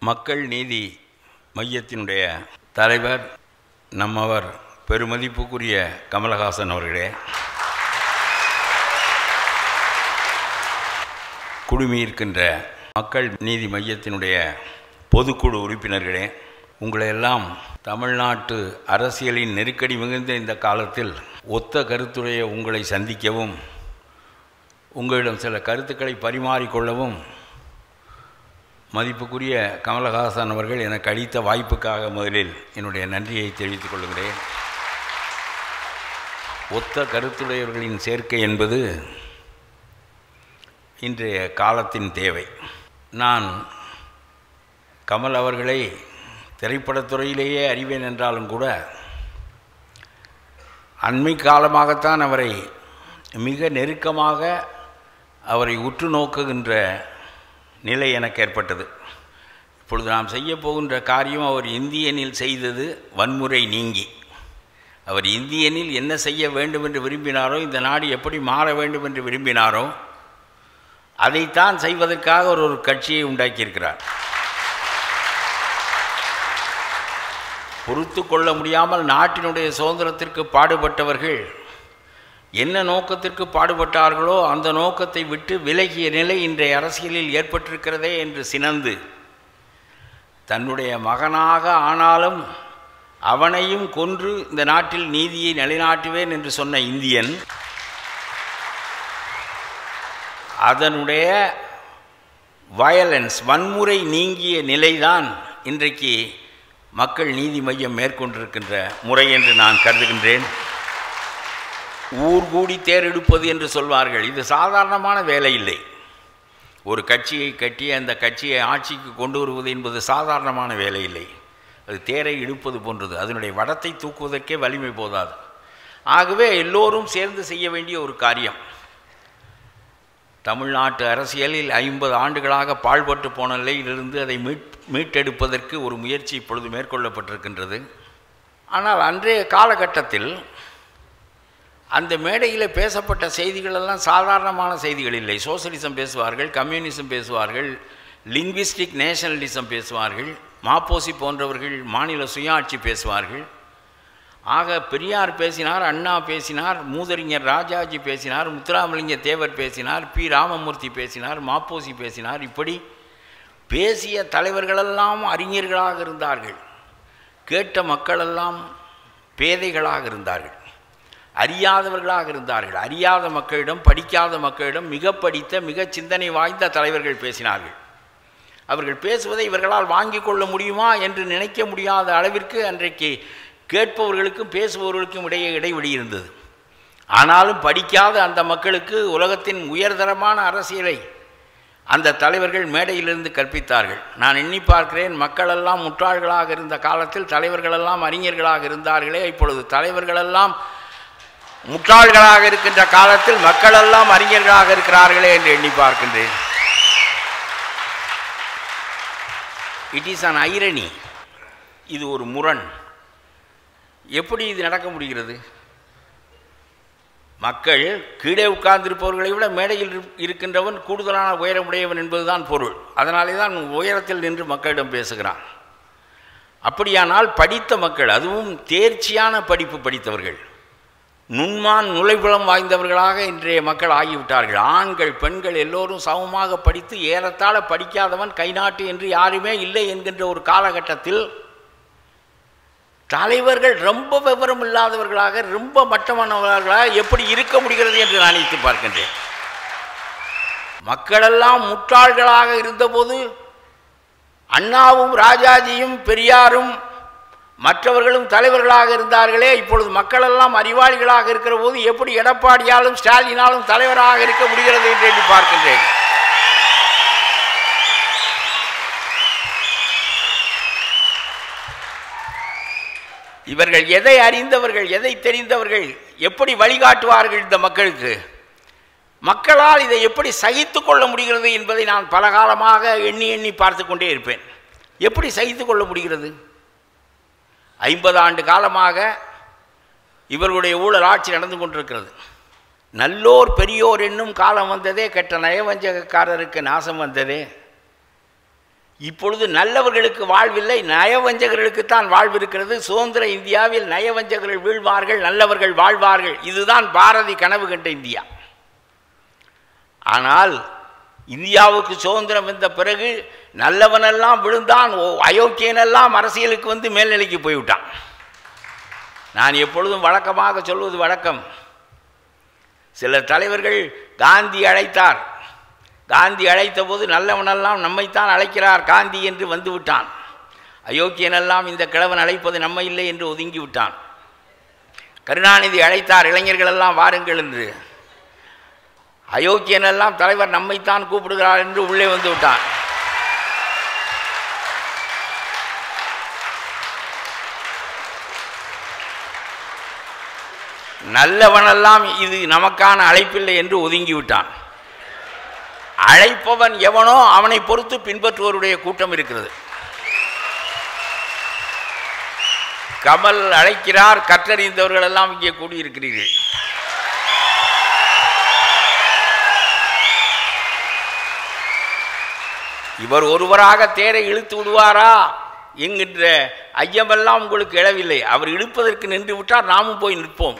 மக்கள் நீதி மையத்தினுடைய தலைவர் நம்மவர் பெருமதிப்புக்குரிய கமலஹாசன் அவர்களே குழுமியிருக்கின்ற மக்கள் நீதி மையத்தினுடைய பொதுக்குழு உறுப்பினர்களே உங்களை எல்லாம் தமிழ்நாட்டு அரசியலின் நெருக்கடி மிகுந்த இந்த காலத்தில் ஒத்த கருத்துடைய உங்களை சந்திக்கவும் உங்களிடம் சில கருத்துக்களை பரிமாறிக்கொள்ளவும் மதிப்புக்குரிய கமலஹாசன் அவர்கள் எனக்கு அளித்த வாய்ப்புக்காக முதலில் என்னுடைய நன்றியை தெரிவித்துக் கொள்கிறேன் ஒத்த கருத்துடையவர்களின் சேர்க்கை என்பது இன்றைய காலத்தின் தேவை நான் கமல் அவர்களை திரைப்படத்துறையிலேயே அறிவேன் என்றாலும் கூட அண்மை காலமாகத்தான் அவரை மிக நெருக்கமாக அவரை உற்று நோக்குகின்ற நிலை எனக்கு ஏற்பட்டது இப்பொழுது நாம் செய்ய போகின்ற காரியம் அவர் இந்தியனில் செய்தது வன்முறை நீங்கி அவர் இந்தியனில் என்ன செய்ய வேண்டும் என்று விரும்பினாரோ இந்த நாடு எப்படி மாற வேண்டும் என்று விரும்பினாரோ அதைத்தான் செய்வதற்காக ஒரு ஒரு கட்சியை உண்டாக்கியிருக்கிறார் பொறுத்து கொள்ள முடியாமல் நாட்டினுடைய சுதந்திரத்திற்கு பாடுபட்டவர்கள் என்ன நோக்கத்திற்கு பாடுபட்டார்களோ அந்த நோக்கத்தை விட்டு விலகிய நிலை இன்றைய அரசியலில் ஏற்பட்டிருக்கிறதே என்று சினந்து தன்னுடைய மகனாக ஆனாலும் அவனையும் கொன்று இந்த நாட்டில் நீதியை நிலைநாட்டுவேன் என்று சொன்ன இந்தியன் அதனுடைய வயலன்ஸ் வன்முறை நீங்கிய நிலைதான் இன்றைக்கு மக்கள் நீதி மையம் மேற்கொண்டிருக்கின்ற முறை என்று நான் கருதுகின்றேன் ஊர் கூடி தேரெடுப்பது என்று சொல்வார்கள் இது சாதாரணமான வேலை இல்லை ஒரு கட்சியை கட்டி அந்த கட்சியை ஆட்சிக்கு கொண்டு வருவது என்பது சாதாரணமான வேலை இல்லை அது தேரை இழுப்பது போன்றது அதனுடைய வடத்தை தூக்குவதற்கே வலிமை போதாது ஆகவே எல்லோரும் சேர்ந்து செய்ய வேண்டிய ஒரு காரியம் தமிழ்நாட்டு அரசியலில் ஐம்பது ஆண்டுகளாக பாழ்பட்டு போன நிலையிலிருந்து அதை மீட் மீட்டெடுப்பதற்கு ஒரு முயற்சி இப்பொழுது மேற்கொள்ளப்பட்டிருக்கின்றது ஆனால் அன்றைய காலகட்டத்தில் அந்த மேடையில் பேசப்பட்ட செய்திகளெல்லாம் சாதாரணமான செய்திகள் இல்லை சோசலிசம் பேசுவார்கள் கம்யூனிசம் பேசுவார்கள் லிங்குவிஸ்டிக் நேஷனலிசம் பேசுவார்கள் மாப்போசி போன்றவர்கள் மாநில சுயாட்சி பேசுவார்கள் ஆக பெரியார் பேசினார் அண்ணா பேசினார் மூதறிஞர் ராஜாஜி பேசினார் முத்துராமலிங்க தேவர் பேசினார் பி ராமமூர்த்தி பேசினார் மாப்போசி பேசினார் இப்படி பேசிய தலைவர்களெல்லாம் அறிஞர்களாக இருந்தார்கள் கேட்ட மக்களெல்லாம் பேதைகளாக இருந்தார்கள் அறியாதவர்களாக இருந்தார்கள் அறியாத மக்களிடம் படிக்காத மக்களிடம் மிக படித்த மிக சிந்தனை வாய்ந்த தலைவர்கள் பேசினார்கள் அவர்கள் பேசுவதை இவர்களால் வாங்கி கொள்ள முடியுமா என்று நினைக்க முடியாத அளவிற்கு அன்றைக்கு கேட்பவர்களுக்கும் பேசுபவர்களுக்கும் இடையே இடைவெளி இருந்தது ஆனாலும் படிக்காத அந்த மக்களுக்கு உலகத்தின் உயர்தரமான அரசியலை அந்த தலைவர்கள் மேடையிலிருந்து கற்பித்தார்கள் நான் எண்ணி பார்க்கிறேன் மக்களெல்லாம் முட்டாள்களாக இருந்த காலத்தில் தலைவர்களெல்லாம் அறிஞர்களாக இருந்தார்களே இப்பொழுது தலைவர்களெல்லாம் முட்டாள்களாக இருக்கின்ற காலத்தில் மக்களெல்லாம் அறிஞர்களாக இருக்கிறார்களே என்று எண்ணி பார்க்கின்றேன் இட் இஸ் அன் ஐரணி இது ஒரு முரண் எப்படி இது நடக்க முடிகிறது மக்கள் கீழே உட்கார்ந்திருப்பவர்களை விட மேடையில் இருக்கின்றவன் கூடுதலான உயரமுடையவன் என்பதுதான் பொருள் அதனாலே தான் உயரத்தில் நின்று மக்களிடம் பேசுகிறான் அப்படியானால் படித்த மக்கள் அதுவும் தேர்ச்சியான படிப்பு படித்தவர்கள் நுண்மான் நுழைபுலம் வாய்ந்தவர்களாக இன்றைய மக்கள் ஆகிவிட்டார்கள் ஆண்கள் பெண்கள் எல்லோரும் சமமாக படித்து ஏறத்தாழ படிக்காதவன் கைநாட்டு என்று யாருமே இல்லை என்கின்ற ஒரு காலகட்டத்தில் தலைவர்கள் ரொம்ப விவரம் இல்லாதவர்களாக ரொம்ப மட்டமானவர்களாக எப்படி இருக்க முடிகிறது என்று நான் நினைத்து பார்க்கின்றேன் மக்களெல்லாம் முட்டாள்களாக இருந்தபோது அண்ணாவும் ராஜாஜியும் பெரியாரும் மற்றவர்களும் தலைவர்களாக இருந்தார்களே இப்பொழுது மக்களெல்லாம் அறிவாளிகளாக இருக்கிற போது எப்படி எடப்பாடியாலும் ஸ்டாலினாலும் தலைவராக இருக்க முடிகிறது என்று எண்ணி பார்க்கின்றேன் இவர்கள் எதை அறிந்தவர்கள் எதை தெரிந்தவர்கள் எப்படி வழிகாட்டுவார்கள் இந்த மக்களுக்கு மக்களால் இதை எப்படி சகித்து கொள்ள முடிகிறது என்பதை நான் பல காலமாக எண்ணி எண்ணி பார்த்து கொண்டே இருப்பேன் எப்படி சகித்து கொள்ள முடிகிறது ஐம்பது ஆண்டு காலமாக இவர்களுடைய ஊழல் ஆட்சி நடந்து கொண்டிருக்கிறது நல்லோர் பெரியோர் என்னும் காலம் வந்ததே கெட்ட நயவஞ்சகக்காரருக்கு நாசம் வந்ததே இப்பொழுது நல்லவர்களுக்கு வாழ்வில்லை நயவஞ்சகர்களுக்குத்தான் வாழ்வு இருக்கிறது சுதந்திர இந்தியாவில் நயவஞ்சகர்கள் வீழ்வார்கள் நல்லவர்கள் வாழ்வார்கள் இதுதான் பாரதி கனவு கண்ட இந்தியா ஆனால் இந்தியாவுக்கு சுதந்திரம் வந்த பிறகு நல்லவனெல்லாம் விழுந்தான் ஓ- அயோக்கியனெல்லாம் அரசியலுக்கு வந்து மேல்நிலைக்கு போய்விட்டான் நான் எப்பொழுதும் வழக்கமாக சொல்வது வழக்கம் சில தலைவர்கள் காந்தி அழைத்தார் காந்தி அழைத்த போது நல்லவனெல்லாம் நம்மைத்தான் அழைக்கிறார் காந்தி என்று வந்து விட்டான் அயோக்கியனெல்லாம் இந்த கிழவன் அழைப்பது நம்ம இல்லை என்று ஒதுங்கி விட்டான் கருணாநிதி அழைத்தார் இளைஞர்கள் எல்லாம் வாருங்கள் என்று அயோக்கியனெல்லாம் தலைவர் நம்மைத்தான் கூப்பிடுகிறார் என்று உள்ளே வந்து விட்டான் நல்லவனெல்லாம் இது நமக்கான அழைப்பில்லை என்று ஒதுங்கி விட்டான் அழைப்பவன் எவனோ அவனை பொறுத்து பின்பற்றுவோருடைய கூட்டம் இருக்கிறது கமல் அழைக்கிறார் கற்றறிந்தவர்கள் எல்லாம் இங்கே கூடியிருக்கிறீர்கள் இவர் ஒருவராக தேரை இழுத்து விடுவாரா என்கின்ற ஐயமெல்லாம் உங்களுக்கு எழவில்லை அவர் இழுப்பதற்கு நின்று விட்டால் நாமும் போய் நிற்போம்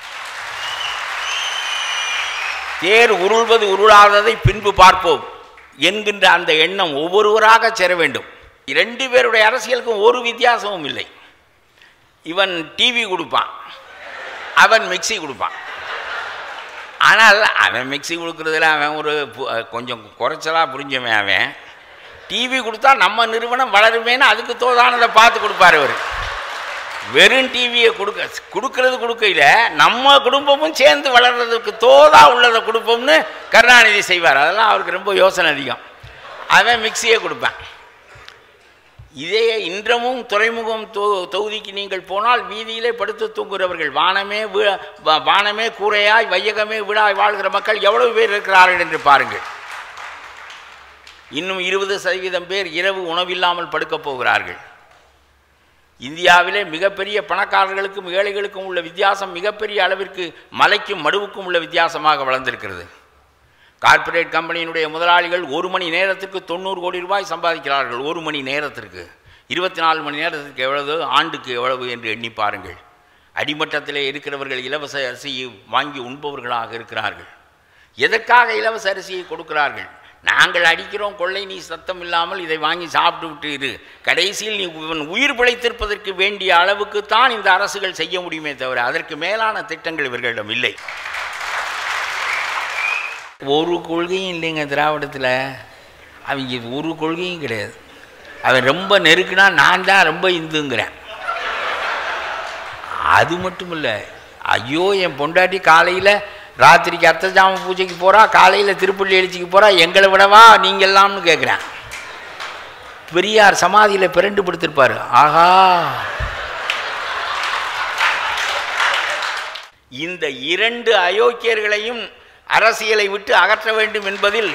தேர் உருள்வது உருளாததை பின்பு பார்ப்போம் என்கின்ற அந்த எண்ணம் ஒவ்வொருவராக சேர வேண்டும் இரண்டு பேருடைய அரசியலுக்கும் ஒரு வித்தியாசமும் இல்லை இவன் டிவி கொடுப்பான் அவன் மிக்ஸி கொடுப்பான் ஆனால் அவன் மிக்ஸி கொடுக்குறதுல அவன் ஒரு பு- கொஞ்சம் குறைச்சலாக புரிஞ்சவன் அவன் டிவி கொடுத்தா நம்ம நிறுவனம் வளருமேன்னு அதுக்கு தோதானதை பார்த்து கொடுப்பாரு அவர் வெறும் டிவியை கொடுக்க கொடுக்கறது கொடுக்கையில் நம்ம குடும்பமும் சேர்ந்து வளர்றதுக்கு தோதா உள்ளதை கொடுப்போம்னு கருணாநிதி செய்வார் அதெல்லாம் அவருக்கு ரொம்ப யோசனை அதிகம் அவன் மிக்சியை கொடுப்பேன் இதே இன்றமும் துறைமுகம் தொ தொகுதிக்கு நீங்கள் போனால் வீதியிலே படுத்து தூங்குகிறவர்கள் வானமே வீ- வா- வானமே கூரையாய் வையகமே வீடாய் வாழ்கிற மக்கள் எவ்வளவு பேர் இருக்கிறார்கள் என்று பாருங்கள் இன்னும் இருபது சதவீதம் பேர் இரவு உணவில்லாமல் படுக்கப் போகிறார்கள் இந்தியாவிலே மிகப்பெரிய பணக்காரர்களுக்கும் ஏழைகளுக்கும் உள்ள வித்தியாசம் மிகப்பெரிய அளவிற்கு மலைக்கும் மடுவுக்கும் உள்ள வித்தியாசமாக வளர்ந்திருக்கிறது கார்ப்பரேட் கம்பெனியினுடைய முதலாளிகள் ஒரு மணி நேரத்துக்கு தொண்ணூறு கோடி ரூபாய் சம்பாதிக்கிறார்கள் ஒரு மணி நேரத்திற்கு இருபத்தி நாலு மணி நேரத்திற்கு எவ்வளவு ஆண்டுக்கு எவ்வளவு என்று எண்ணி பாருங்கள் அடிமட்டத்திலே இருக்கிறவர்கள் இலவச அரிசியை வாங்கி உண்பவர்களாக இருக்கிறார்கள் எதற்காக இலவச அரிசியை கொடுக்கிறார்கள் நாங்கள் அடிக்கிறோம் கொள்ளை நீ சத்தம் இல்லாமல் இதை வாங்கி சாப்பிட்டு விட்டு இரு கடைசியில் நீ இவன் உயிர் பிழைத்திருப்பதற்கு வேண்டிய அளவுக்கு தான் இந்த அரசுகள் செய்ய முடியுமே தவிர அதற்கு மேலான திட்டங்கள் இவர்களிடம் இல்லை ஒரு கொள்கையும் இல்லைங்க திராவிடத்தில் அவங்க ஒரு கொள்கையும் கிடையாது அவன் ரொம்ப நெருக்குனா நான் தான் ரொம்ப இந்துங்கிறேன் அது மட்டும் இல்லை ஐயோ என் பொண்டாட்டி காலையில் ராத்திரிக்கு அர்த்தஜாம பூஜைக்கு போகிறா காலையில் திருப்பள்ளி எழுச்சிக்கு போகிறா எங்களை விடவா நீங்கள்லாம்னு கேட்குறேன் பெரியார் சமாதியில் பிறண்டு படுத்திருப்பார் ஆஹா இந்த இரண்டு அயோக்கியர்களையும் அரசியலை விட்டு அகற்ற வேண்டும் என்பதில்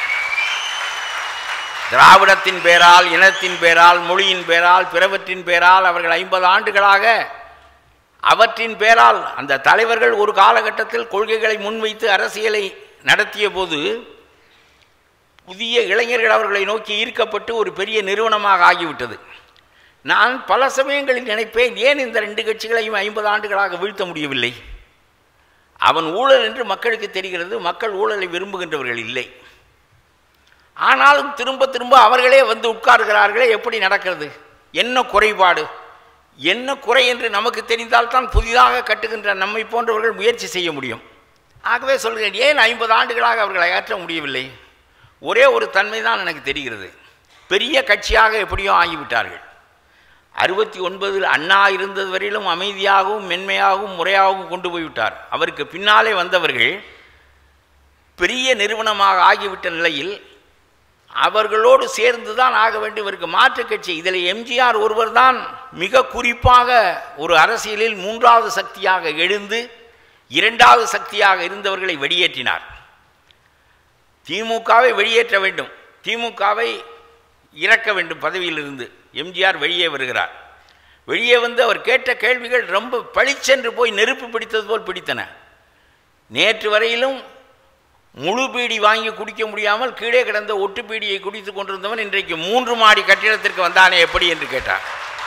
திராவிடத்தின் பேரால் இனத்தின் பேரால் மொழியின் பேரால் பிறவற்றின் பேரால் அவர்கள் ஐம்பது ஆண்டுகளாக அவற்றின் பேரால் அந்த தலைவர்கள் ஒரு காலகட்டத்தில் கொள்கைகளை முன்வைத்து அரசியலை நடத்திய போது புதிய இளைஞர்கள் அவர்களை நோக்கி ஈர்க்கப்பட்டு ஒரு பெரிய நிறுவனமாக ஆகிவிட்டது நான் பல சமயங்களில் நினைப்பேன் ஏன் இந்த ரெண்டு கட்சிகளையும் ஐம்பது ஆண்டுகளாக வீழ்த்த முடியவில்லை அவன் ஊழல் என்று மக்களுக்கு தெரிகிறது மக்கள் ஊழலை விரும்புகின்றவர்கள் இல்லை ஆனாலும் திரும்ப திரும்ப அவர்களே வந்து உட்கார்கிறார்களே எப்படி நடக்கிறது என்ன குறைபாடு என்ன குறை என்று நமக்கு தெரிந்தால்தான் புதிதாக கட்டுகின்ற நம்மை போன்றவர்கள் முயற்சி செய்ய முடியும் ஆகவே சொல்கிறேன் ஏன் ஐம்பது ஆண்டுகளாக அவர்களை அகற்ற முடியவில்லை ஒரே ஒரு தன்மை தான் எனக்கு தெரிகிறது பெரிய கட்சியாக எப்படியோ ஆகிவிட்டார்கள் அறுபத்தி ஒன்பதில் அண்ணா இருந்தது வரையிலும் அமைதியாகவும் மென்மையாகவும் முறையாகவும் கொண்டு போய்விட்டார் அவருக்கு பின்னாலே வந்தவர்கள் பெரிய நிறுவனமாக ஆகிவிட்ட நிலையில் அவர்களோடு சேர்ந்து தான் ஆக வேண்டும் இவருக்கு மாற்றுக் கட்சி இதில் எம்ஜிஆர் ஒருவர் தான் மிக குறிப்பாக ஒரு அரசியலில் மூன்றாவது சக்தியாக எழுந்து இரண்டாவது சக்தியாக இருந்தவர்களை வெளியேற்றினார் திமுகவை வெளியேற்ற வேண்டும் திமுகவை இறக்க வேண்டும் பதவியிலிருந்து எம்ஜிஆர் வெளியே வருகிறார் வெளியே வந்து அவர் கேட்ட கேள்விகள் ரொம்ப பளிச்சென்று போய் நெருப்பு பிடித்தது போல் பிடித்தன நேற்று வரையிலும் முழு பீடி வாங்கி குடிக்க முடியாமல் கீழே கிடந்த ஒட்டு பீடியை குடித்து கொண்டிருந்தவன் இன்றைக்கு மூன்று மாடி கட்டிடத்திற்கு வந்தானே எப்படி என்று கேட்டார்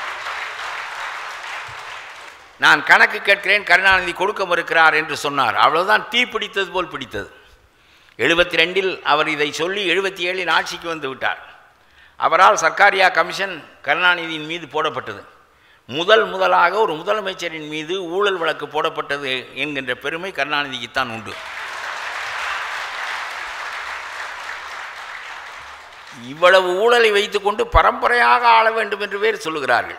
நான் கணக்கு கேட்கிறேன் கருணாநிதி கொடுக்க மறுக்கிறார் என்று சொன்னார் அவ்வளவுதான் தீ பிடித்தது போல் பிடித்தது எழுபத்தி ரெண்டில் அவர் இதை சொல்லி எழுபத்தி ஏழில் ஆட்சிக்கு வந்து விட்டார் அவரால் சர்க்காரியா கமிஷன் கருணாநிதியின் மீது போடப்பட்டது முதல் முதலாக ஒரு முதலமைச்சரின் மீது ஊழல் வழக்கு போடப்பட்டது என்கின்ற பெருமை கருணாநிதிக்குத்தான் உண்டு இவ்வளவு ஊழலை வைத்துக்கொண்டு பரம்பரையாக ஆள வேண்டும் என்று பேர் சொல்லுகிறார்கள்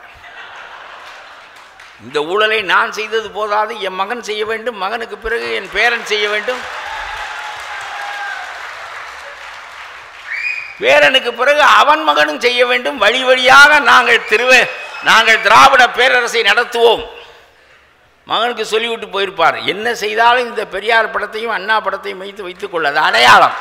இந்த ஊழலை நான் செய்தது போதாது என் மகன் செய்ய வேண்டும் மகனுக்கு பிறகு என் பேரன் செய்ய வேண்டும் பேரனுக்கு பிறகு அவன் மகனும் செய்ய வேண்டும் வழி வழியாக நாங்கள் திருவ நாங்கள் திராவிட பேரரசை நடத்துவோம் மகனுக்கு சொல்லிவிட்டு போயிருப்பார் என்ன செய்தாலும் இந்த பெரியார் படத்தையும் அண்ணா படத்தையும் வைத்து வைத்துக் கொள்ள அது அடையாளம்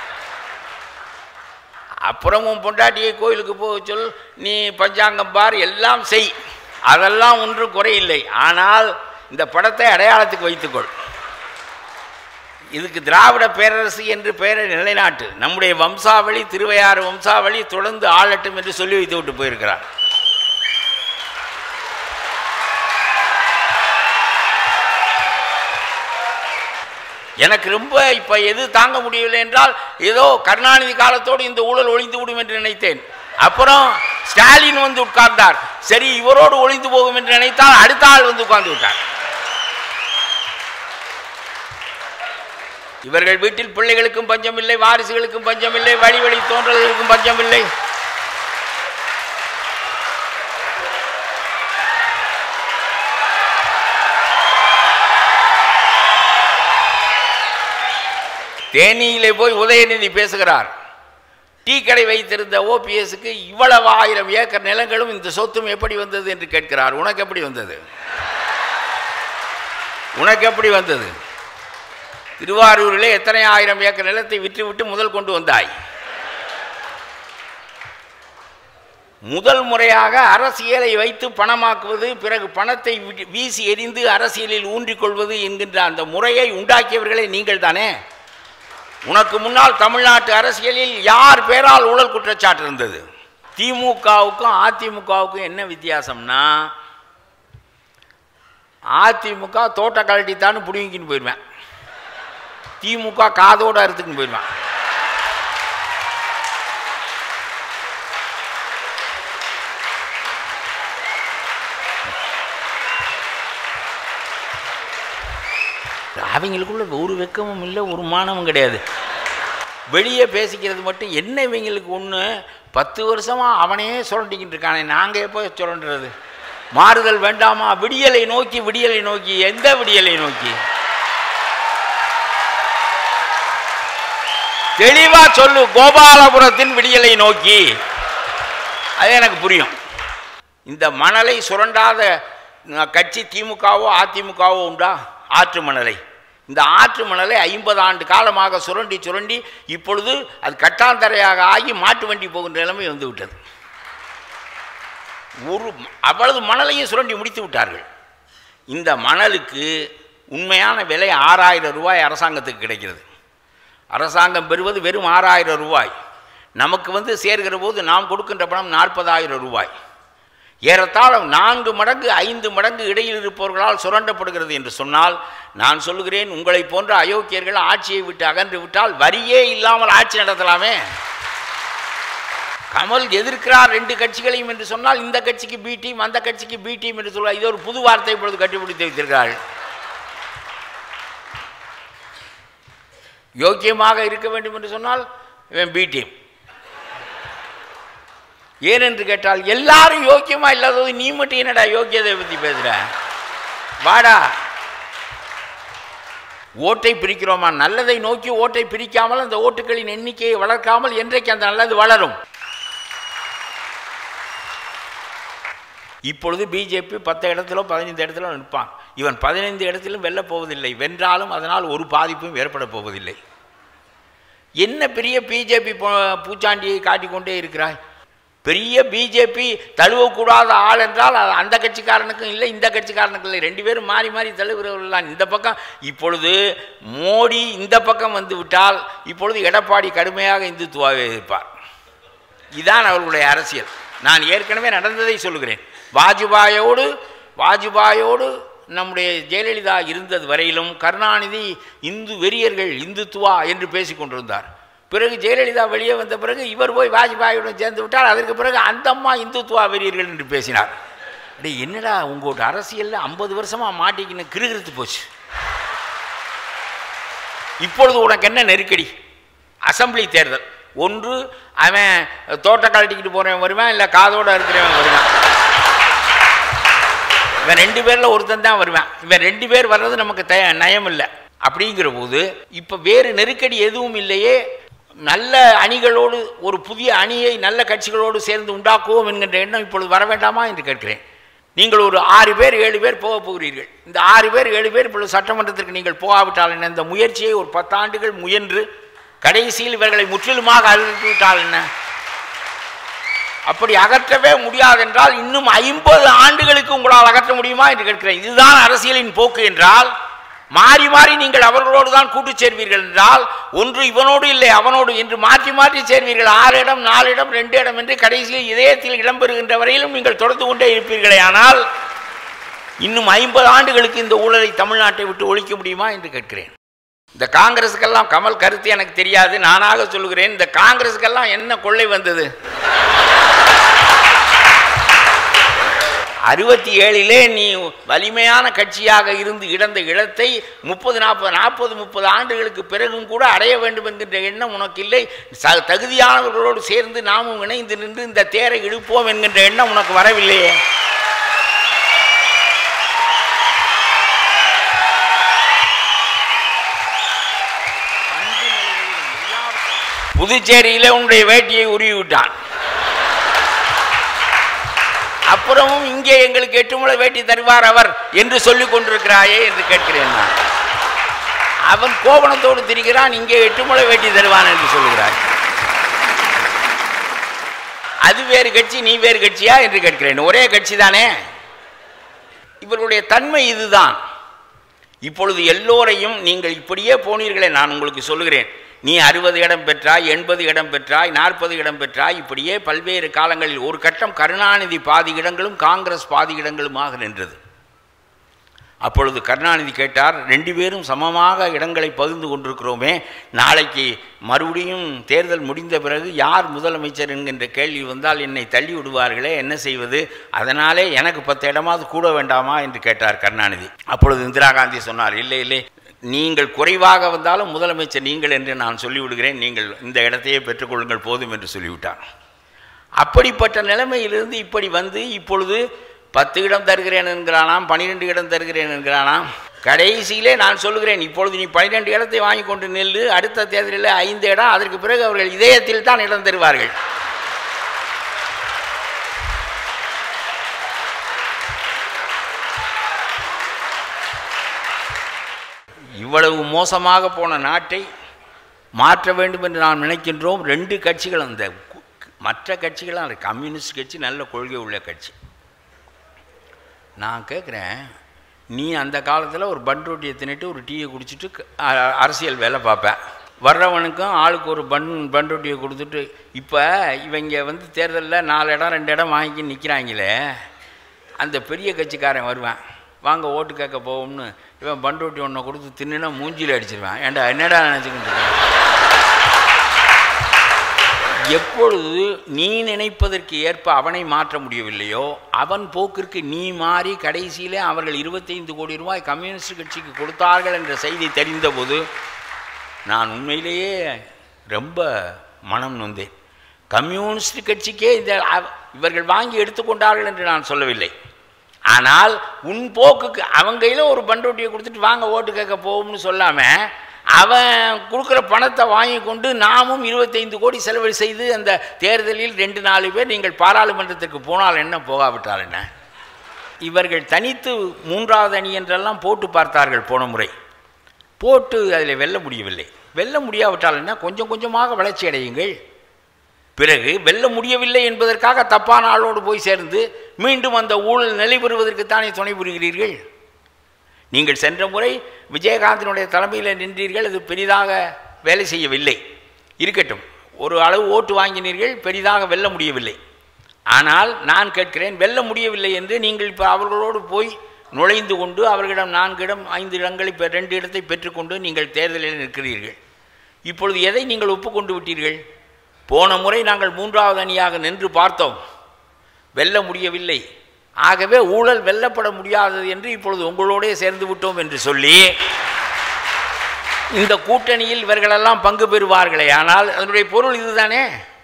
அப்புறமும் பொண்டாட்டியை கோயிலுக்கு போக சொல் நீ பஞ்சாங்கம் பார் எல்லாம் செய் அதெல்லாம் ஒன்றும் குறையில்லை ஆனால் இந்த படத்தை அடையாளத்துக்கு வைத்துக்கொள் இதுக்கு திராவிட பேரரசு என்று பெயரை நிலைநாட்டு நம்முடைய வம்சாவளி திருவையாறு வம்சாவளி தொடர்ந்து ஆளட்டும் என்று சொல்லி வைத்து விட்டு போயிருக்கிறார் எனக்கு ரொம்ப இப்போ எது தாங்க முடியவில்லை என்றால் ஏதோ கருணாநிதி காலத்தோடு இந்த ஊழல் ஒழிந்து விடும் என்று நினைத்தேன் அப்புறம் ஸ்டாலின் வந்து உட்கார்ந்தார் சரி இவரோடு ஒழிந்து போகும் என்று நினைத்தால் அடுத்த ஆள் வந்து உட்கார்ந்து விட்டார் இவர்கள் வீட்டில் பிள்ளைகளுக்கும் பஞ்சம் இல்லை வாரிசுகளுக்கும் பஞ்சம் இல்லை வழி வழி தோன்றல்களுக்கும் பஞ்சம் இல்லை தேனியிலே போய் உதயநிதி பேசுகிறார் டீ கடை வைத்திருந்த ஓபிஎஸ்க்கு இவ்வளவு ஆயிரம் ஏக்கர் நிலங்களும் இந்த சொத்தும் எப்படி வந்தது என்று கேட்கிறார் உனக்கு எப்படி வந்தது உனக்கு எப்படி வந்தது திருவாரூரிலே எத்தனை ஆயிரம் ஏக்கர் நிலத்தை விற்றுவிட்டு முதல் கொண்டு வந்தாய் முதல் முறையாக அரசியலை வைத்து பணமாக்குவது பிறகு பணத்தை வி- வீசி எறிந்து அரசியலில் ஊன்றிக் கொள்வது என்கின்ற அந்த முறையை உண்டாக்கியவர்களே நீங்கள் தானே உனக்கு முன்னால் தமிழ்நாட்டு அரசியலில் யார் பேரால் ஊழல் குற்றச்சாட்டு இருந்தது திமுகவுக்கும் அதிமுகவுக்கும் என்ன வித்தியாசம்னா அதிமுக தோட்ட கழட்டித்தான்னு பிடிங்கின்னு போயிடுவேன் திமுக காதோட அறுத்துக்குன்னு போயிடுவேன் அவங்களுக்குள்ள ஒரு வெக்கமும் இல்லை ஒரு மானமும் கிடையாது வெளியே பேசிக்கிறது மட்டும் என்ன இவங்களுக்கு ஒன்று பத்து வருஷமாக அவனையே சுரண்டிக்கிட்டு இருக்கானே நாங்கள் எப்போ சுரண்டுறது மாறுதல் வேண்டாமா விடியலை நோக்கி விடியலை நோக்கி எந்த விடியலை நோக்கி தெளிவா சொல்லு கோபாலபுரத்தின் விடியலை நோக்கி அது எனக்கு புரியும் இந்த மணலை சுரண்டாத அஹ், கட்சி திமுகவோ அதிமுகவோ உண்டா ஆற்று மணலை இந்த ஆற்று மணலை ஐம்பது ஆண்டு காலமாக சுரண்டி சுரண்டி இப்பொழுது அது கட்டாந்தரையாக ஆகி மாட்டு வண்டி போகின்ற நிலைமை வந்து விட்டது ஒரு அவ்வளவு மணலையும் சுரண்டி முடித்து விட்டார்கள் இந்த மணலுக்கு உண்மையான விலை ஆறாயிரம் ரூபாய் அரசாங்கத்துக்கு கிடைக்கிறது அரசாங்கம் பெறுவது வெறும் ஆறாயிரம் ரூபாய் நமக்கு வந்து சேர்கிற போது நாம் கொடுக்கின்ற பணம் நாற்பதாயிரம் ரூபாய் ஏறத்தாழ நான்கு மடங்கு ஐந்து மடங்கு இடையில் இருப்பவர்களால் சுரண்டப்படுகிறது என்று சொன்னால் நான் சொல்லுகிறேன் உங்களை போன்ற அயோக்கியர்கள் ஆட்சியை விட்டு அகன்று விட்டால் வரியே இல்லாமல் ஆட்சி நடத்தலாமே கமல் எதிர்க்கிறார் ரெண்டு கட்சிகளையும் என்று சொன்னால் இந்த கட்சிக்கு பி டீம் அந்த கட்சிக்கு பி டீம் என்று சொல்ல இது ஒரு புது வார்த்தை இப்பொழுது கண்டுபிடித்து வைத்திருக்கிறார்கள் யோக்கியமாக இருக்க வேண்டும் என்று சொன்னால் இவன் பி டீம் ஏனென்று கேட்டால் எல்லாரும் யோக்கியமா இல்லாதது நீ மட்டும் என்னடா யோக்கியதை பற்றி பேசுற வாடா ஓட்டை பிரிக்கிறோமா நல்லதை நோக்கி ஓட்டை பிரிக்காமல் அந்த ஓட்டுகளின் எண்ணிக்கையை வளர்க்காமல் என்றைக்கு அந்த நல்லது வளரும் இப்பொழுது பிஜேபி பத்து இடத்திலோ பதினைந்து இடத்திலோ நிற்பான் இவன் பதினைந்து இடத்திலும் வெல்லப் போவதில்லை வென்றாலும் அதனால் ஒரு பாதிப்பும் ஏற்பட போவதில்லை என்ன பெரிய பிஜேபி பூச்சாண்டியை காட்டிக்கொண்டே இருக்கிறாய் பெரிய பிஜேபி தழுவக்கூடாத ஆள் என்றால் அது அந்த கட்சிக்காரனுக்கும் இல்லை இந்த கட்சிக்காரனுக்கும் இல்லை ரெண்டு பேரும் மாறி மாறி தழுவுகிறவர்கள் தான் இந்த பக்கம் இப்பொழுது மோடி இந்த பக்கம் வந்து விட்டால் இப்பொழுது எடப்பாடி கடுமையாக இந்துத்துவாவை எதிர்ப்பார் இதான் அவர்களுடைய அரசியல் நான் ஏற்கனவே நடந்ததை சொல்லுகிறேன் வாஜ்பாயோடு வாஜ்பாயோடு நம்முடைய ஜெயலலிதா இருந்தது வரையிலும் கருணாநிதி இந்து வெறியர்கள் இந்துத்துவா என்று பேசிக் கொண்டிருந்தார் பிறகு ஜெயலலிதா வெளியே வந்த பிறகு இவர் போய் வாஜ்பாயுடன் சேர்ந்து விட்டார் அதற்கு பிறகு அந்த அம்மா இந்துத்துவா வெறியர்கள் என்று பேசினார் அடே என்னடா உங்களோட அரசியலில் ஐம்பது வருஷமாக மாட்டிக்கின்னு கிருகிருத்து போச்சு இப்பொழுது உனக்கு என்ன நெருக்கடி அசம்பிளி தேர்தல் ஒன்று அவன் தோட்ட கழட்டிக்கிட்டு போகிறவன் வருவான் இல்லை காதோட இருக்கிறவன் வருவான் இவன் ரெண்டு பேரில் ஒருத்தன் தான் வருவான் இவன் ரெண்டு பேர் வர்றது நமக்கு த நயம் இல்லை அப்படிங்கிற போது இப்போ வேறு நெருக்கடி எதுவும் இல்லையே நல்ல அணிகளோடு ஒரு புதிய அணியை நல்ல கட்சிகளோடு சேர்ந்து உண்டாக்குவோம் என்கின்ற எண்ணம் இப்பொழுது வர வேண்டாமா என்று கேட்கிறேன் நீங்கள் ஒரு ஆறு பேர் ஏழு பேர் போக போகிறீர்கள் இந்த ஆறு பேர் ஏழு பேர் இப்பொழுது சட்டமன்றத்திற்கு நீங்கள் போகாவிட்டால் என்ன இந்த முயற்சியை ஒரு பத்தாண்டுகள் முயன்று கடைசியில் இவர்களை முற்றிலுமாக அகற்றி விட்டால் என்ன அப்படி அகற்றவே முடியாதென்றால் இன்னும் ஐம்பது ஆண்டுகளுக்கு உங்களால் அகற்ற முடியுமா என்று கேட்கிறேன் இதுதான் அரசியலின் போக்கு என்றால் மாறி மாறி நீங்கள் அவர்களோடு தான் கூட்டு சேர்வீர்கள் என்றால் ஒன்று இவனோடு இல்லை அவனோடு என்று மாற்றி மாற்றி சேர்வீர்கள் ஆறு இடம் நாலு இடம் ரெண்டு இடம் என்று கடைசியில் இதயத்தில் இடம்பெறுகின்ற வரையிலும் நீங்கள் தொடர்ந்து கொண்டே இருப்பீர்களே ஆனால் இன்னும் ஐம்பது ஆண்டுகளுக்கு இந்த ஊழலை தமிழ்நாட்டை விட்டு ஒழிக்க முடியுமா என்று கேட்கிறேன் இந்த காங்கிரஸுக்கெல்லாம் கமல் கருத்து எனக்கு தெரியாது நானாக சொல்லுகிறேன் இந்த காங்கிரஸுக்கெல்லாம் என்ன கொள்ளை வந்தது அறுபத்தி ஏழிலே நீ வலிமையான கட்சியாக இருந்து இழந்த இடத்தை முப்பது நாற்பது நாற்பது முப்பது ஆண்டுகளுக்கு பிறகும் கூட அடைய வேண்டும் என்கின்ற எண்ணம் உனக்கு இல்லை ச தகுதியானவர்களோடு சேர்ந்து நாமும் இணைந்து நின்று இந்த தேரை இழுப்போம் என்கின்ற எண்ணம் உனக்கு வரவில்லையே புதுச்சேரியிலே உன்னுடைய வேட்டியை உருவி விட்டான் அப்புறமும் இங்கே எங்களுக்கு எட்டு முளை வேட்டி தருவார் அவர் என்று சொல்லிக் கொண்டிருக்கிறாயே என்று கேட்கிறேன் நான் அவன் கோபணத்தோடு திரிகிறான் இங்கே எட்டு முளை வேட்டி தருவான் என்று சொல்லுகிறாய் அது வேறு கட்சி நீ வேறு கட்சியா என்று கேட்கிறேன் ஒரே கட்சி தானே இவர்களுடைய தன்மை இதுதான் இப்பொழுது எல்லோரையும் நீங்கள் இப்படியே போனீர்களே நான் உங்களுக்கு சொல்லுகிறேன் நீ அறுபது இடம் பெற்றாய் எண்பது இடம் பெற்றாய் நாற்பது இடம் பெற்றாய் இப்படியே பல்வேறு காலங்களில் ஒரு கட்டம் கருணாநிதி பாதி இடங்களும் காங்கிரஸ் பாதி இடங்களுமாக நின்றது அப்பொழுது கருணாநிதி கேட்டார் ரெண்டு பேரும் சமமாக இடங்களை பகிர்ந்து கொண்டிருக்கிறோமே நாளைக்கு மறுபடியும் தேர்தல் முடிந்த பிறகு யார் முதலமைச்சர் என்கின்ற கேள்வி வந்தால் என்னை தள்ளி விடுவார்களே என்ன செய்வது அதனாலே எனக்கு பத்து இடமாவது கூட வேண்டாமா என்று கேட்டார் கருணாநிதி அப்பொழுது இந்திரா காந்தி சொன்னார் இல்லை இல்லை நீங்கள் குறைவாக வந்தாலும் முதலமைச்சர் நீங்கள் என்று நான் சொல்லிவிடுகிறேன் நீங்கள் இந்த இடத்தையே பெற்றுக்கொள்ளுங்கள் போதும் என்று சொல்லிவிட்டார் அப்படிப்பட்ட நிலைமையிலிருந்து இப்படி வந்து இப்பொழுது பத்து இடம் தருகிறேன் என்கிறானாம் பன்னிரெண்டு இடம் தருகிறேன் என்கிறானாம் கடைசியிலே நான் சொல்லுகிறேன் இப்பொழுது நீ பன்னிரெண்டு இடத்தை வாங்கி கொண்டு நெல்லு அடுத்த தேர்தலில் ஐந்து இடம் அதற்கு பிறகு அவர்கள் இதயத்தில் தான் இடம் தருவார்கள் இவ்வளவு மோசமாக போன நாட்டை மாற்ற வேண்டும் என்று நாம் நினைக்கின்றோம் ரெண்டு கட்சிகள் அந்த கு- மற்ற கட்சிகள் அந்த கம்யூனிஸ்ட் கட்சி நல்ல கொள்கை உள்ள கட்சி நான் கேட்குறேன் நீ அந்த காலத்தில் ஒரு பன் ரொட்டியை தின்னுட்டு ஒரு டீயை குடிச்சிட்டு க- அ- அரசியல் வேலை பார்ப்பேன் வர்றவனுக்கும் ஆளுக்கு ஒரு பன் பன் ரொட்டியை கொடுத்துட்டு இப்போ இவங்க வந்து தேர்தலில் நாலு இடம் ரெண்டு இடம் வாங்கி நிற்கிறாங்களே அந்த பெரிய கட்சிக்காரன் வருவான் வாங்க ஓட்டு கேட்க போவோம்னு இவன் பன் ரொட்டி ஒன்றை கொடுத்து தின்னுனா மூஞ்சியில் அடிச்சிருவான் ஏன்டா என்னடா நினச்சிக்கிட்டு இருக்க? எப்பொழுது நீ நினைப்பதற்கு ஏற்ப அவனை மாற்ற முடியவில்லையோ அவன் போக்கிற்கு நீ மாறி கடைசியிலே அவர்கள் இருபத்தைந்து கோடி ரூபாய் கம்யூனிஸ்ட் கட்சிக்கு கொடுத்தார்கள் என்ற செய்தி தெரிந்தபோது நான் உண்மையிலேயே ரொம்ப மனம் நொந்தேன் கம்யூனிஸ்ட் கட்சிக்கே இந்த அவ- இவர்கள் வாங்கி எடுத்துக்கொண்டார்கள் என்று நான் சொல்லவில்லை ஆனால் உன் போக்குக்கு அவங்க கையில் ஒரு பண்டோட்டியை கொடுத்துட்டு வாங்க ஓட்டு கேட்க போகும்னு சொல்லாமல் அவன் கொடுக்குற பணத்தை வாங்கி கொண்டு நாமும் இருபத்தைந்து கோடி செலவு செய்து அந்த தேர்தலில் ரெண்டு நாலு பேர் நீங்கள் பாராளுமன்றத்திற்கு போனால் என்ன போகாவிட்டால் என்ன இவர்கள் தனித்து மூன்றாவது அணி என்றெல்லாம் போட்டு பார்த்தார்கள் போன முறை போட்டு அதில் வெல்ல முடியவில்லை வெல்ல முடியாவிட்டால் என்ன கொஞ்சம் கொஞ்சமாக வளர்ச்சி அடையுங்கள் பிறகு வெல்ல முடியவில்லை என்பதற்காக தப்பான ஆளோடு போய் சேர்ந்து மீண்டும் அந்த ஊழல் நிலை பெறுவதற்குத்தானே துணை புரிகிறீர்கள் நீங்கள் சென்ற முறை விஜயகாந்தினுடைய தலைமையில் நின்றீர்கள் அது பெரிதாக வேலை செய்யவில்லை இருக்கட்டும் ஒரு அளவு ஓட்டு வாங்கினீர்கள் பெரிதாக வெல்ல முடியவில்லை ஆனால் நான் கேட்கிறேன் வெல்ல முடியவில்லை என்று நீங்கள் இப்போ அவர்களோடு போய் நுழைந்து கொண்டு அவர்களிடம் நான்கு இடம் ஐந்து இடங்களை பெ- ரெண்டு இடத்தை பெற்றுக்கொண்டு நீங்கள் தேர்தலில் நிற்கிறீர்கள் இப்பொழுது எதை நீங்கள் ஒப்புக்கொண்டு விட்டீர்கள் போன முறை நாங்கள் மூன்றாவது அணியாக நின்று பார்த்தோம் வெல்ல முடியவில்லை ஆகவே ஊழல் வெல்லப்பட முடியாதது என்று இப்பொழுது உங்களோடே சேர்ந்து விட்டோம் என்று சொல்லி இந்த கூட்டணியில் இவர்களெல்லாம் பங்கு பெறுவார்களே ஆனால் அதனுடைய பொருள் இதுதானே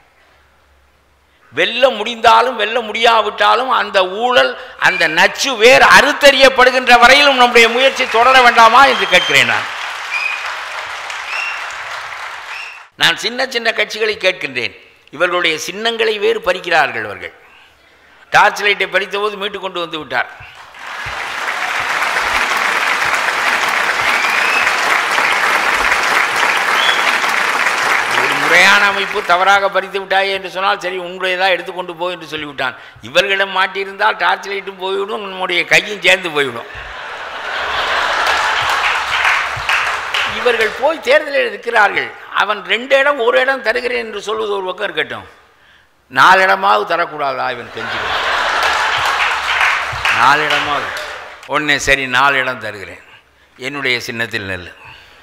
வெல்ல முடிந்தாலும் வெல்ல முடியாவிட்டாலும் அந்த ஊழல் அந்த நச்சு வேர் அறுத்தறியப்படுகின்ற வரையிலும் நம்முடைய முயற்சி தொடர வேண்டாமா என்று கேட்கிறேன் நான் நான் சின்ன சின்ன கட்சிகளை கேட்கின்றேன் இவர்களுடைய சின்னங்களை வேறு பறிக்கிறார்கள் அவர்கள் டார்ச் லைட்டை பறித்தபோது மீட்டு கொண்டு வந்து விட்டார் ஒரு முறையான அமைப்பு தவறாக பறித்து விட்டாயே என்று சொன்னால் சரி உங்களுடையதாக எடுத்துக்கொண்டு போ என்று சொல்லிவிட்டான் இவர்களிடம் மாட்டியிருந்தால் டார்ச் லைட்டும் போய்விடும் நம்முடைய கையும் சேர்ந்து போய்விடும் இவர்கள் போய் தேர்தலில் இருக்கிறார்கள் அவன் ரெண்டு இடம் ஒரு இடம் தருகிறேன் என்று சொல்வது ஒரு பக்கம் இருக்கட்டும் நாலு இடமாவது தரக்கூடாதா இவன் கெஞ்சுகிறான் நாலு இடமாவது ஒன்று சரி நாலு இடம் தருகிறேன் என்னுடைய சின்னத்தில் நெல்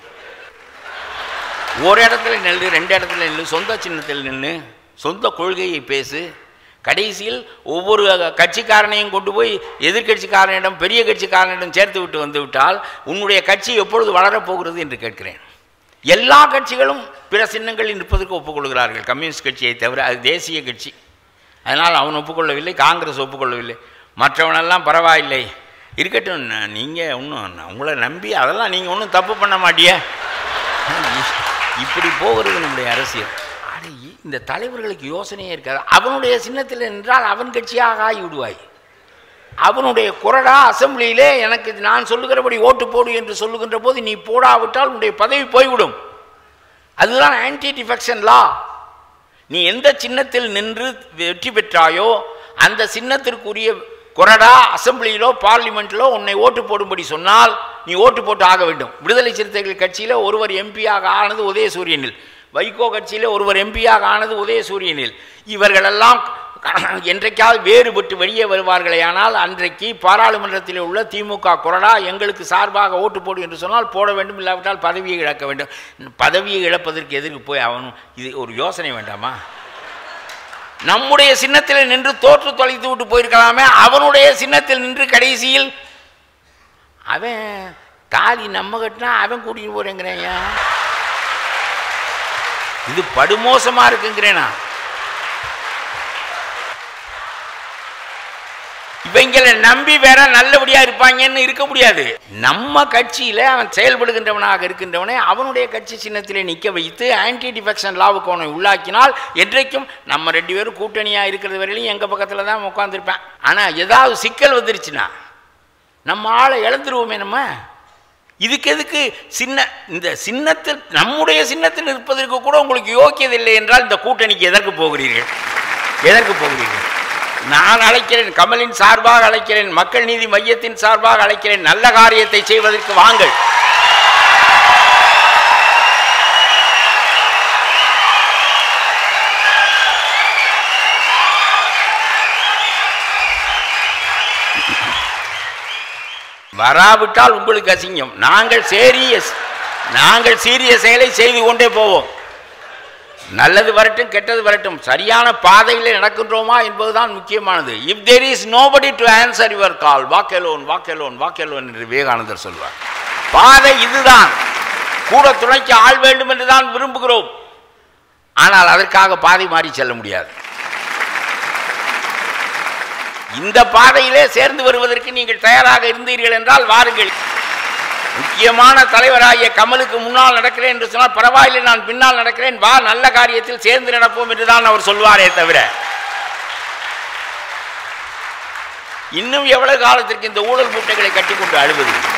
ஒரு இடத்துல நெல் ரெண்டு இடத்துல நெல் சொந்த சின்னத்தில் நின்று சொந்த கொள்கையை பேசு கடைசியில் ஒவ்வொரு கட்சிக்காரனையும் கொண்டு போய் எதிர்க்கட்சிக்காரனிடம் பெரிய கட்சிக்காரனிடம் சேர்த்து விட்டு வந்து விட்டால் உன்னுடைய கட்சி எப்பொழுது வளரப்போகிறது என்று கேட்கிறேன் எல்லா கட்சிகளும் பிற சின்னங்களில் நிற்பதற்கு ஒப்புக்கொள்கிறார்கள் கம்யூனிஸ்ட் கட்சியை தவிர அது தேசிய கட்சி அதனால் அவன் ஒப்புக்கொள்ளவில்லை காங்கிரஸ் ஒப்புக்கொள்ளவில்லை மற்றவனெல்லாம் பரவாயில்லை இருக்கட்டும் நீங்கள் ஒன்றும் உங்களை நம்பி அதெல்லாம் நீங்கள் ஒன்றும் தப்பு பண்ண மாட்டியே இப்படி போகிறது நம்முடைய அரசியல் அட இ- இந்த தலைவர்களுக்கு யோசனையே இருக்காது அவனுடைய சின்னத்தில் நின்றால் அவன் கட்சியாக ஆகி விடுவாய் அவனுடைய குரடா அசெம்பிளியிலே எனக்கு நான் சொல்லுகிறபடி ஓட்டு போடு என்று சொல்லுகின்ற போது நீ போடாவிட்டால் உன்னுடைய பதவி போய்விடும் அதுதான் ஆன்டி டிஃபெக்ஷன் லா நீ எந்த சின்னத்தில் நின்று வெற்றி பெற்றாயோ அந்த சின்னத்திற்குரிய கொறடா அசெம்பிளியிலோ பார்லிமெண்ட்டிலோ உன்னை ஓட்டு போடும்படி சொன்னால் நீ ஓட்டு போட்டு ஆக வேண்டும் விடுதலை சிறுத்தைகள் கட்சியில் ஒருவர் எம்பியாக ஆனது உதயசூரியனில் வைகோ கட்சியில் ஒருவர் எம்பியாக ஆனது உதயசூரியனில் இவர்களெல்லாம் என்றைக்காவது வேறுபட்டு வெளியே வருவார்களே ஆனால் அன்றைக்கு பாராளுமன்றத்தில் உள்ள திமுக கொறடா எங்களுக்கு சார்பாக ஓட்டு போடு என்று சொன்னால் போட வேண்டும் இல்லாவிட்டால் பதவியை இழக்க வேண்டும் பதவியை இழப்பதற்கு எதற்கு போய் அவனும் இது ஒரு யோசனை வேண்டாமா நம்முடைய சின்னத்தில் நின்று தோற்று தொலைத்து விட்டு போயிருக்கலாமே அவனுடைய சின்னத்தில் நின்று கடைசியில் அவன் தாலி நம்ம கட்டினா அவன் கூட்டிட்டு போறேங்கிறேன் இது படுமோசமா இருக்குங்கிறேனா இவங்களை நம்பி வேற நல்லபடியா இருப்பாங்கன்னு இருக்க முடியாது நம்ம கட்சியில அவன் செயல்படுகின்றவனாக இருக்கின்றவனை அவனுடைய கட்சி சின்னத்திலே நிற்க வைத்து ஆன்டி டிஃபெக்ஷன் லாவுக்கு அவனை உள்ளாக்கினால் என்றைக்கும் நம்ம ரெண்டு பேரும் கூட்டணியா இருக்கிறது வரையிலும் எங்க பக்கத்துல தான் உட்காந்துருப்பேன் ஆனா ஏதாவது சிக்கல் வந்துருச்சுன்னா நம்ம ஆளை இழந்துருவோமே நம்ம இதுக்கு எதுக்கு சின்ன இந்த சின்னத்தில் நம்முடைய சின்னத்தில் இருப்பதற்கு கூட உங்களுக்கு யோக்கியது இல்லை என்றால் இந்த கூட்டணிக்கு எதற்கு போகிறீர்கள் எதற்கு போகிறீர்கள் நான் அழைக்கிறேன் கமலின் சார்பாக அழைக்கிறேன் மக்கள் நீதி மையத்தின் சார்பாக அழைக்கிறேன் நல்ல காரியத்தை செய்வதற்கு வாங்கள் வராவிட்டால் உங்களுக்கு அசிங்கம் நாங்கள் சீரியஸ் நாங்கள் சீரிய செயலை செய்து கொண்டே போவோம் நல்லது வரட்டும் கெட்டது வரட்டும் சரியான பாதையில் நடக்கின்றோமா என்பதுதான் முக்கியமானது if there is nobody to answer your call walk alone walk alone walk alone என்று விவேகானந்தர் சொல்வார் பாதை இதுதான் கூட துணைக்கு ஆள் வேண்டும் என்று தான் விரும்புகிறோம் ஆனால் அதற்காக பாதை மாறி செல்ல முடியாது இந்த பாதையிலே சேர்ந்து வருவதற்கு நீங்கள் தயாராக இருந்தீர்கள் என்றால் வாருங்கள் முக்கியமான தலைவராகிய கமலுக்கு முன்னால் நடக்கிறேன் என்று சொன்னால் பரவாயில்லை நான் பின்னால் நடக்கிறேன் வா நல்ல காரியத்தில் சேர்ந்து நடப்போம் என்றுதான் அவர் சொல்வாரே தவிர இன்னும் எவ்வளவு காலத்திற்கு இந்த ஊழல் மூட்டைகளை கட்டிக்கொண்டு அழுவது